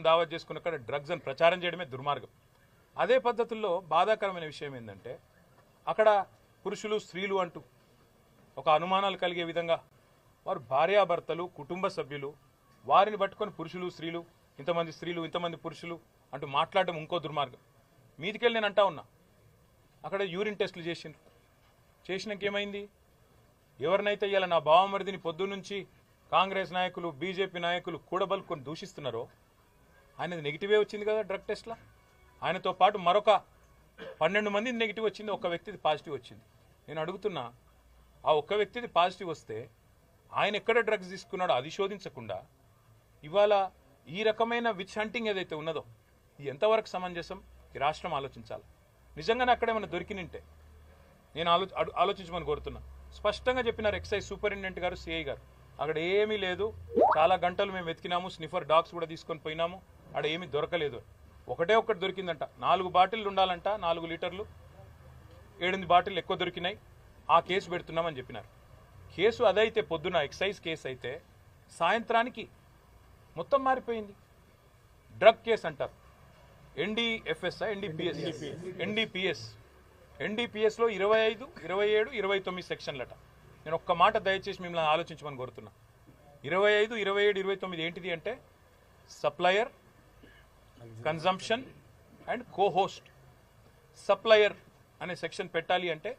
చేసుకుని దావత్ చేసుకుని అక్కడ డ్రగ్స్ అని ప్రచారం చేయడమే దుర్మార్గం అదే పద్ధతుల్లో బాధాకరమైన విషయం ఏంటంటే అక్కడ పురుషులు స్త్రీలు అంటూ ఒక అనుమానాలు కలిగే విధంగా వారు భార్యాభర్తలు కుటుంబ సభ్యులు వారిని పట్టుకొని పురుషులు స్త్రీలు ఇంతమంది స్త్రీలు ఇంతమంది పురుషులు అంటూ మాట్లాడడం ఇంకో దుర్మార్గం మీదికెళ్ళి నేను అంటా ఉన్నా అక్కడ యూరిన్ టెస్టులు చేసిండ్రు చేసినాక ఏమైంది ఎవరినైతే ఇవాళ నా బావమరిదిని పొద్దున్నుంచి కాంగ్రెస్ నాయకులు బీజేపీ నాయకులు కూడబలుకొని దూషిస్తున్నారో ఆయనది నెగిటివే వచ్చింది కదా డ్రగ్ టెస్ట్లో ఆయనతో పాటు మరొక పన్నెండు మంది నెగిటివ్ వచ్చింది ఒక వ్యక్తిది పాజిటివ్ వచ్చింది నేను అడుగుతున్నా ఆ ఒక్క వ్యక్తిది పాజిటివ్ వస్తే ఆయన ఎక్కడ డ్రగ్స్ తీసుకున్నాడో అది శోధించకుండా ఇవాళ ఈ రకమైన విచ్ హంటింగ్ ఏదైతే ఉన్నదో ఇది ఎంతవరకు సమంజసం ఈ రాష్ట్రం ఆలోచించాలి నిజంగానే అక్కడ ఏమైనా దొరికినింటే నేను ఆలో అడు- ఆలోచించమని కోరుతున్నా స్పష్టంగా చెప్పినారు ఎక్సైజ్ సూపరింటెండెంట్ గారు సిఐ గారు అక్కడ ఏమీ లేదు చాలా గంటలు మేము వెతికినాము స్నిఫర్ డాగ్స్ కూడా తీసుకొని పోయినాము అక్కడ ఏమీ దొరకలేదు ఒకటే ఒక్కటి దొరికిందంట నాలుగు బాటిల్ ఉండాలంట నాలుగు లీటర్లు ఏడెనిమిది బాటిల్ ఎక్కువ దొరికినాయి ఆ కేసు పెడుతున్నామని చెప్పినారు కేసు అదైతే పొద్దున ఎక్సైజ్ కేసు అయితే సాయంత్రానికి మొత్తం మారిపోయింది డ్రగ్ కేసు అంటారు ఎన్డీఎఫ్ఎస్ ఎన్డీపీఎస్ ఎన్డీపీఎస్ ఎన్డీపీఎస్లో ఇరవై ఐదు ఇరవై ఏడు ఇరవై తొమ్మిది సెక్షన్లట నేను ఒక్క మాట దయచేసి మిమ్మల్ని ఆలోచించమని కోరుతున్నా ఇరవై ఐదు ఇరవై ఏడు ఇరవై తొమ్మిది ఏంటిది అంటే supplier consumption and cohost supplier అనే సెక్షన్ పెట్టాలి అంటే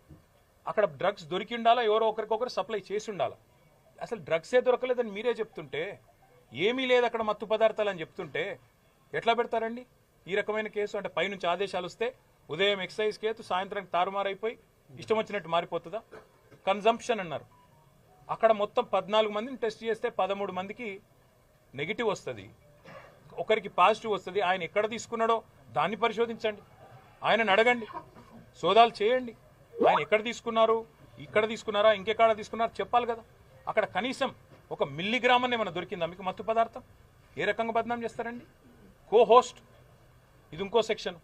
అక్కడ డ్రగ్స్ దొరికి ఉండాలా ఎవరో ఒకరికొకరు సప్లై చేసి ఉండాలా అసలు డ్రగ్సే దొరకలేదని మీరే చెప్తుంటే ఏమీ లేదు అక్కడ మత్తు పదార్థాలు అని చెప్తుంటే ఎట్లా పెడతారండి ఈ రకమైన కేసు అంటే పైనుంచి ఆదేశాలు వస్తే ఉదయం ఎక్సైజ్ కేసు సాయంత్రానికి తారుమారైపోయి ఇష్టం వచ్చినట్టు మారిపోతుందా కన్జంప్షన్ అన్నారు అక్కడ మొత్తం పద్నాలుగు మందిని టెస్ట్ చేస్తే పదమూడు మందికి నెగిటివ్ వస్తుంది ఒకరికి పాజిటివ్ వస్తుంది ఆయన ఎక్కడ తీసుకున్నాడో దాన్ని పరిశోధించండి ఆయనను అడగండి సోదాలు చేయండి ఆయన ఎక్కడ తీసుకున్నారు ఇక్కడ తీసుకున్నారా ఇంకెక్కడ తీసుకున్నారా చెప్పాలి కదా అక్కడ కనీసం ఒక మిల్లీగ్రామ్ అని ఏమైనా దొరికిందా మీకు మత్తు పదార్థం ఏ రకంగా బదనాం చేస్తారండి కో హోస్ట్ ఇది ఇంకో సెక్షన్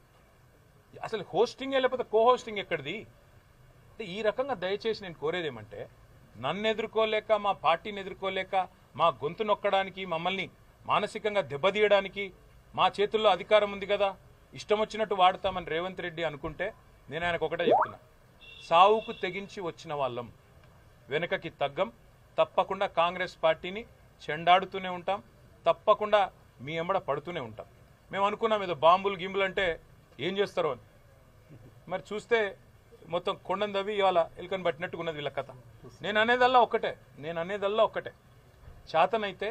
అసలు హోస్టింగే లేకపోతే కో హోస్టింగ్ ఎక్కడిది అంటే ఈ రకంగా దయచేసి నేను కోరేది ఏమంటే నన్ను ఎదుర్కోలేక మా పార్టీని ఎదుర్కోలేక మా గొంతు నొక్కడానికి మమ్మల్ని మానసికంగా దెబ్బతీయడానికి మా చేతుల్లో అధికారం ఉంది కదా ఇష్టం వచ్చినట్టు వాడతామని రేవంత్ రెడ్డి అనుకుంటే నేను ఆయనకు ఒకటే చెప్తున్నా సావుకు తెగించి వచ్చిన వాళ్ళం వెనుకకి తగ్గం తప్పకుండా కాంగ్రెస్ పార్టీని చెండాడుతూనే ఉంటాం తప్పకుండా మీ ఎంబడ పడుతూనే ఉంటాం మేము అనుకున్నాం ఏదో బాంబులు గింబులు అంటే ఏం చేస్తారో అని మరి చూస్తే మొత్తం కొండను దవ్వి ఇవాళ ఎలుకని పట్టినట్టుగా ఉన్నది వీళ్ళ కథ నేను అనేదల్లా ఒక్కటే నేను అనేదల్లా ఒక్కటే చేతనైతే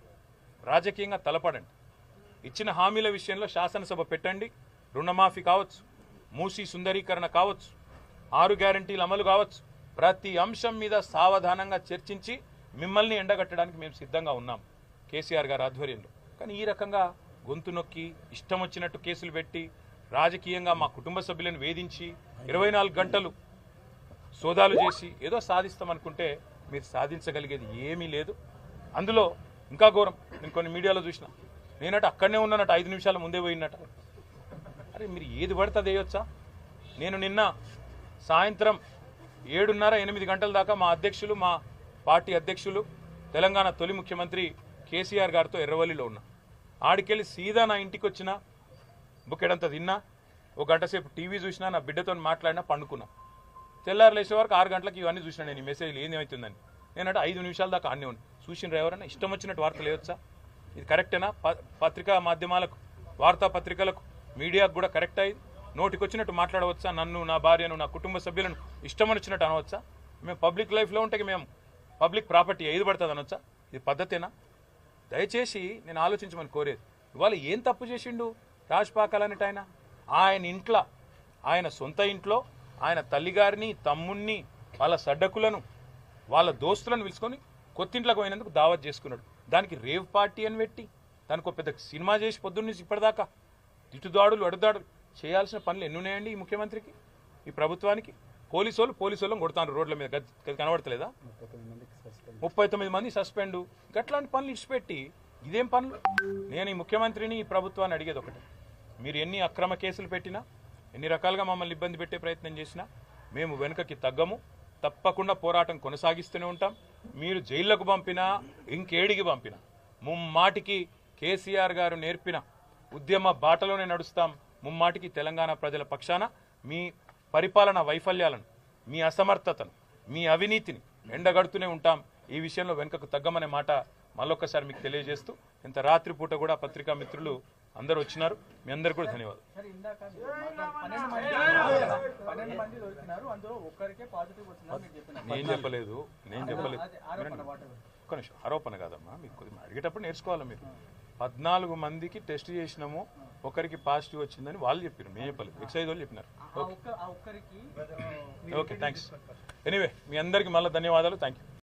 రాజకీయంగా తలపడండి ఇచ్చిన హామీల విషయంలో శాసనసభ పెట్టండి రుణమాఫీ కావచ్చు మూసీ సుందరీకరణ కావచ్చు ఆరు గ్యారంటీల అమలు కావచ్చు ప్రతి అంశం మీద సావధానంగా చర్చించి మిమ్మల్ని ఎండగట్టడానికి మేము సిద్ధంగా ఉన్నాం కేసీఆర్ గారి ఆధ్వర్యంలో కానీ ఈ రకంగా గొంతు నొక్కి ఇష్టం వచ్చినట్టు కేసులు పెట్టి రాజకీయంగా మా కుటుంబ సభ్యులను వేధించి ఇరవై నాలుగు గంటలు సోదాలు చేసి ఏదో సాధిస్తామనుకుంటే మీరు సాధించగలిగేది ఏమీ లేదు అందులో ఇంకా ఘోరం నేను కొన్ని మీడియాలో చూసిన నేనట అక్కడనే ఉన్నానట ఐదు నిమిషాల ముందే పోయినట అరే మీరు ఏది పడితే అది వేయొచ్చా నేను నిన్న సాయంత్రం ఏడున్నర ఎనిమిది గంటల దాకా మా అధ్యక్షులు మా పార్టీ అధ్యక్షులు తెలంగాణ తొలి ముఖ్యమంత్రి కేసీఆర్ గారితో ఎర్రవల్లిలో ఉన్నా ఆడికెళ్ళి సీదా నా ఇంటికి వచ్చిన బుక్కెడంత తిన్నా ఒక గంట సేపు టీవీ చూసినా నా బిడ్డతో మాట్లాడినా పండుకున్నా తెల్లారు లేచే వరకు ఆరు గంటలకు ఇవన్నీ చూసినా నేను ఈ మెసేజ్లు ఏం ఏమవుతుందని నేనంటే ఐదు నిమిషాల దాకా అన్నీ ఉన్నా చూసిన ఎవరైనా ఇష్టం వచ్చినట్టు వార్తలు వేయొచ్చా ఇది కరెక్టేనా ప- పత్రికా మాధ్యమాలకు వార్తాపత్రికలకు మీడియాకు కూడా కరెక్ట్ అయ్యి నోటికొచ్చినట్టు మాట్లాడవచ్చా నన్ను నా భార్యను నా కుటుంబ సభ్యులను ఇష్టం వచ్చినట్టు అనవచ్చా మేము పబ్లిక్ లైఫ్లో ఉంటే మేము పబ్లిక్ ప్రాపర్టీ ఏది పడుతుంది అనొచ్చా ఇది పద్ధతేనా దయచేసి నేను ఆలోచించమని కోరేది ఇవాళ ఏం తప్పు చేసిండు రాజ్పాకాల్ అనేట ఆయన ఆయన ఇంట్లో ఆయన సొంత ఇంట్లో ఆయన తల్లిగారిని తమ్ముణ్ణి వాళ్ళ సడ్డకులను వాళ్ళ దోస్తులను పిలుచుకొని కొత్తింట్లోకి పోయినందుకు దావత్ చేసుకున్నాడు దానికి రేవ్ పార్టీ అని పెట్టి దానికి ఒక పెద్ద సినిమా చేసి పొద్దున్న నుంచి ఇప్పటిదాకా ఇటుదాడులు అడుదాడులు చేయాల్సిన పనులు ఎన్ని ఉన్నాయండి ఈ ముఖ్యమంత్రికి ఈ ప్రభుత్వానికి పోలీసు వాళ్ళు పోలీసు వాళ్ళని కొడతాను రోడ్ల మీద గద్- గది కనబడతలేదా ముప్పై తొమ్మిది మంది సస్పెండ్ గట్లాంటి పనులు ఇచ్చిపెట్టి ఇదేం పనులు నేను ఈ ముఖ్యమంత్రిని ఈ ప్రభుత్వాన్ని అడిగేది ఒకటే మీరు ఎన్ని అక్రమ కేసులు పెట్టినా ఎన్ని రకాలుగా మమ్మల్ని ఇబ్బంది పెట్టే ప్రయత్నం చేసినా మేము వెనుకకి తగ్గము తప్పకుండా పోరాటం కొనసాగిస్తూనే ఉంటాం మీరు జైళ్లకు పంపినా ఇంకేడికి పంపినా ముమ్మాటికి కేసీఆర్ గారు నేర్పిన ఉద్యమ బాటలోనే నడుస్తాం ముమ్మాటికి తెలంగాణ ప్రజల పక్షాన మీ పరిపాలన వైఫల్యాలను మీ అసమర్థతను మీ అవినీతిని ఎండగడుతూనే ఉంటాం ఈ విషయంలో వెనుకకు తగ్గమనే మాట మళ్ళొక్కసారి మీకు తెలియజేస్తూ ఇంత రాత్రిపూట కూడా పత్రికా మిత్రులు అందరూ వచ్చినారు మీ అందరికీ కూడా ధన్యవాదాలు సరే ఇందాక మీరు మాట్లాడు- పన్నెండు మంది పన్నెండు మంది దొరికినారు అందులో ఒక్కరికే పాజిటివ్ వచ్చిందని మీరు చెప్పినారు నేను చెప్పలేదు నేను చెప్పలేదు అదే ఆరోపణ వాటర్ ఒక్క నిమిషం ఆరోపణ కాదమ్మా మీకు కొద్దిగా అడిగేటప్పుడు నేర్చుకోవాలి మీరు పద్నాలుగు మందికి టెస్ట్ చేసినాము ఒకరికి పాజిటివ్ వచ్చిందని వాళ్ళు చెప్పారు మేము చెప్పలేదు ఎక్సైజ్ వాళ్ళు చెప్పినారు ఆ ఒక్క ఆ ఒక్కరికి ఓకే థ్యాంక్స్ ఎనీవే మీ అందరికీ మళ్ళీ ధన్యవాదాలు థ్యాంక్ యూ